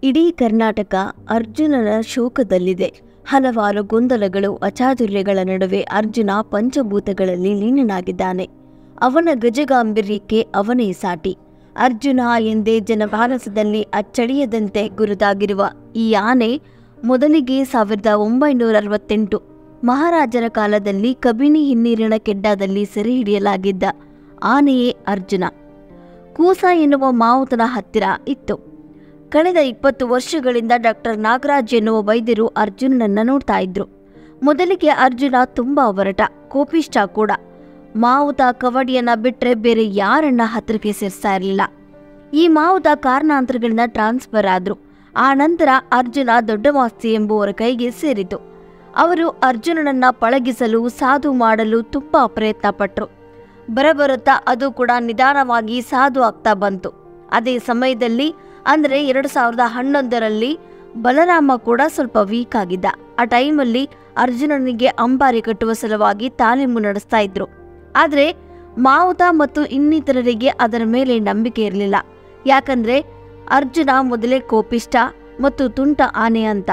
ಇಡೀ ಕರ್ನಾಟಕ ಅರ್ಜುನನ ಶೋಕದಲ್ಲಿದೆ ಹಲವಾರು ಗೊಂದಲಗಳು ಅಚಾತುರ್ಯಗಳ ನಡುವೆ ಅರ್ಜುನ ಪಂಚಭೂತಗಳಲ್ಲಿ ಲೀನನಾಗಿದ್ದಾನೆ ಅವನ ಗಜಗಾಂಭೀರ್ಯಕ್ಕೆ ಅವನೇ ಸಾಟಿ ಅರ್ಜುನ ಎಂದೇ ಜನಮಾನಸದಲ್ಲಿ ಅಚ್ಚಳಿಯದಂತೆ ಗುರುತಾಗಿರುವ ಈ ಆನೆ ಮೊದಲಿಗೆ ಸಾವಿರದ ಒಂಬೈನೂರ ಅರವತ್ತೆಂಟು ಮಹಾರಾಜರ ಕಾಲದಲ್ಲಿ ಕಬಿನಿ ಹಿನ್ನೀರಿನ ಕೆಡ್ಡಾದಲ್ಲಿ ಸೆರೆ ಹಿಡಿಯಲಾಗಿದ್ದ ಆನೆಯೇ ಅರ್ಜುನ ಕೂಸ ಎನ್ನುವ ಮಾವುತನ ಹತ್ತಿರ ಇತ್ತು ಕಳೆದ ಇಪ್ಪತ್ತು ವರ್ಷಗಳಿಂದ ಡಾಕ್ಟರ್ ನಾಗರಾಜ್ ಎನ್ನುವ ವೈದ್ಯರು ಅರ್ಜುನನನ್ನ ನೋಡ್ತಾ ಇದ್ರು ಮೊದಲಿಗೆ ಅರ್ಜುನ ತುಂಬಾ ಒರಟ ಕೋಪಿಷ್ಟ ಕೂಡ ಮಾವುತ ಕವಡಿಯನ್ನ ಬಿಟ್ರೆ ಬೇರೆ ಯಾರನ್ನ ಹತ್ತಿರಕ್ಕೆ ಸೇರಿಸ್ತಾ ಇರಲಿಲ್ಲ ಈ ಮಾವುತ ಕಾರಣಾಂತರಗಳಿಂದ ಟ್ರಾನ್ಸ್ಫರ್ ಆದ್ರು ಆ ನಂತರ ಅರ್ಜುನ ದೊಡ್ಡಮಾಸ್ತಿ ಎಂಬುವರ ಕೈಗೆ ಸೇರಿತು ಅವರು ಅರ್ಜುನನನ್ನ ಪಳಗಿಸಲು ಸಾಧು ಮಾಡಲು ತುಂಬಾ ಪ್ರಯತ್ನ ಪಟ್ರು ಬರಬರುತ್ತಾ ಅದು ಕೂಡ ನಿಧಾನವಾಗಿ ಸಾಧು ಆಗ್ತಾ ಬಂತು ಅದೇ ಸಮಯದಲ್ಲಿ ಅಂದ್ರೆ ಎರಡು ಸಾವಿರದ ಹನ್ನೊಂದರಲ್ಲಿ ಬಲರಾಮ ಕೂಡ ಸ್ವಲ್ಪ ವೀಕ್ ಆಗಿದ್ದ ಆ ಟೈಮಲ್ಲಿ ಅರ್ಜುನನಿಗೆ ಅಂಬಾರಿ ಕಟ್ಟುವ ಸಲುವಾಗಿ ತಾಲೀಮು ನಡೆಸ್ತಾ ಇದ್ರು ಆದ್ರೆ ಮಾವುತ ಮತ್ತು ಇನ್ನಿತರರಿಗೆ ಅದರ ಮೇಲೆ ನಂಬಿಕೆ ಇರಲಿಲ್ಲ ಯಾಕಂದ್ರೆ ಅರ್ಜುನ ಮೊದಲೇ ಕೋಪಿಷ್ಟ ಮತ್ತು ತುಂಟ ಆನೆ ಅಂತ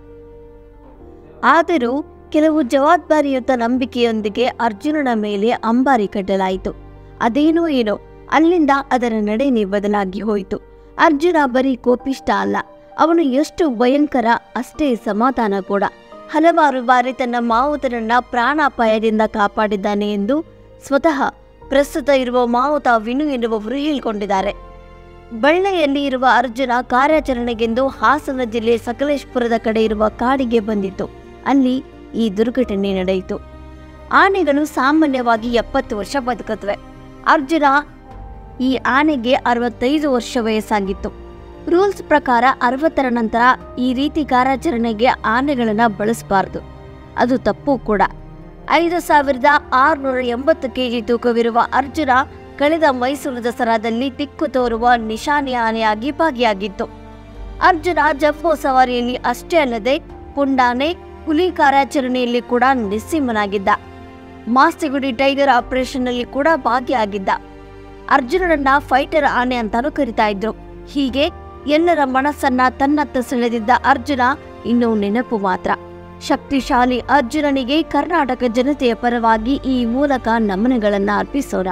ಆದರೂ ಕೆಲವು ಜವಾಬ್ದಾರಿಯುತ ನಂಬಿಕೆಯೊಂದಿಗೆ ಅರ್ಜುನನ ಮೇಲೆ ಅಂಬಾರಿ ಕಟ್ಟಲಾಯಿತು ಅದೇನೋ ಏನೋ ಅಲ್ಲಿಂದ ಅದರ ನಡೆನೇ ಬದಲಾಗಿ ಹೋಯಿತು ಅರ್ಜುನ ಬರೀ ಕೋಪಿಷ್ಟ ಅಲ್ಲ ಅವನು ಎಷ್ಟು ಭಯಂಕರ ಅಷ್ಟೇ ಸಮಾಧಾನ ಕೂಡ ಹಲವಾರು ಬಾರಿ ತನ್ನ ಮಾವುತನನ್ನ ಪ್ರಾಣಾಪಾಯದಿಂದ ಕಾಪಾಡಿದ್ದಾನೆ ಎಂದು ಸ್ವತಃ ಪ್ರಸ್ತುತ ಇರುವ ಮಾವುತ ವಿನು ಎನ್ನುವವರು ಹೇಳಿಕೊಂಡಿದ್ದಾರೆ ಬಳ್ಳೆಯಲ್ಲಿ ಇರುವ ಅರ್ಜುನ ಕಾರ್ಯಾಚರಣೆಗೆಂದು ಹಾಸನ ಜಿಲ್ಲೆ ಸಕಲೇಶ್ಪುರದ ಕಡೆ ಇರುವ ಕಾಡಿಗೆ ಬಂದಿತ್ತು ಅಲ್ಲಿ ಈ ದುರ್ಘಟನೆ ನಡೆಯಿತು ಆನೆಗಳು ಸಾಮಾನ್ಯವಾಗಿ ಎಪ್ಪತ್ತು ವರ್ಷ ಬದುಕುತ್ತವೆ ಅರ್ಜುನ ಈ ಆನೆಗೆ ಅರವತ್ತೈದು ವರ್ಷ ವಯಸ್ಸಾಗಿತ್ತು ರೂಲ್ಸ್ ಪ್ರಕಾರ ಅರವತ್ತರ ನಂತರ ಈ ರೀತಿ ಕಾರ್ಯಾಚರಣೆಗೆ ಆನೆಗಳನ್ನ ಬಳಸಬಾರದು ಅದು ತಪ್ಪು ಕೂಡ ಐದು ಸಾವಿರದ ಆರುನೂರ ಎಂಬತ್ತು ಕೆಜಿ ತೂಕವಿರುವ ಅರ್ಜುನ ಕಳೆದ ಮೈಸೂರು ದಸರಾದಲ್ಲಿ ದಿಕ್ಕು ತೋರುವ ನಿಶಾನಿ ಆನೆಯಾಗಿ ಭಾಗಿಯಾಗಿತ್ತು ಅರ್ಜುನ ಜಂಬೋ ಸವಾರಿಯಲ್ಲಿ ಅಷ್ಟೇ ಅಲ್ಲದೆ ಪುಂಡಾನೆ ಹುಲಿ ಕಾರ್ಯಾಚರಣೆಯಲ್ಲಿ ಕೂಡ ನಿಸ್ಸೀಮನಾಗಿದ್ದ ಮಾಸ್ತಿಗುಡಿ ಟೈಗರ್ ಆಪರೇಷನ್ನಲ್ಲಿ ಕೂಡ ಭಾಗಿಯಾಗಿದ್ದ ಅರ್ಜುನನನ್ನ ಫೈಟರ್ ಆನೆ ಅಂತಾನೂ ಕರಿತಾ ಇದ್ರು ಹೀಗೆ ಎಲ್ಲರ ಮನಸ್ಸನ್ನ ತನ್ನತ್ತ ಸೆಳೆದಿದ್ದ ಅರ್ಜುನ ಇನ್ನೂ ನೆನಪು ಮಾತ್ರ ಶಕ್ತಿಶಾಲಿ ಅರ್ಜುನನಿಗೆ ಕರ್ನಾಟಕ ಜನತೆಯ ಪರವಾಗಿ ಈ ಮೂಲಕ ನಮನಗಳನ್ನ ಅರ್ಪಿಸೋಣ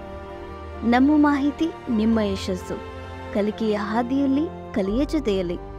ನಮ್ಮ ಮಾಹಿತಿ ನಿಮ್ಮ ಯಶಸ್ಸು ಕಲಿಕೆಯ ಹಾದಿಯಲ್ಲಿ ಕಲಿಯ ಜೊತೆಯಲ್ಲಿ